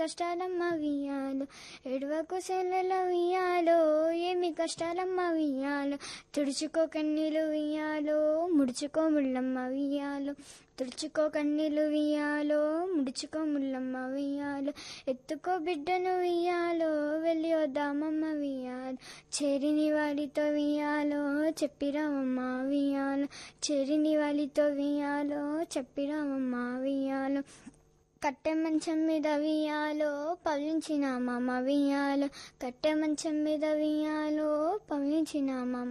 కష్టాలమ్మ వియాలో ఎడవకు సెల్లెల వియాలో ఏమి కష్టాలమ్మ వియాలో తుడుచుకో కన్నీలు వియాలో ముడుచుకో ముళ్ళమ్మ వియాలో తుడుచుకో కన్నీలు వియాలో ముడుచుకో ముళ్ళమ్మ వియాలో ఎత్తుకో బిడ్డను వియాలో వెళ్ళి వద్దామమ్మ వియాలో చెరిని వాడితో వియాలో చెప్పిరామమ్మ వియాలో చెరిని వాడితో వియాలో చెప్పిరామమ్మ వియాలో కట్టె మంచం మీద వియాలో పవించిన మామ వియాలో కట్టె మంచం మీద వియాలో పవించిన మామ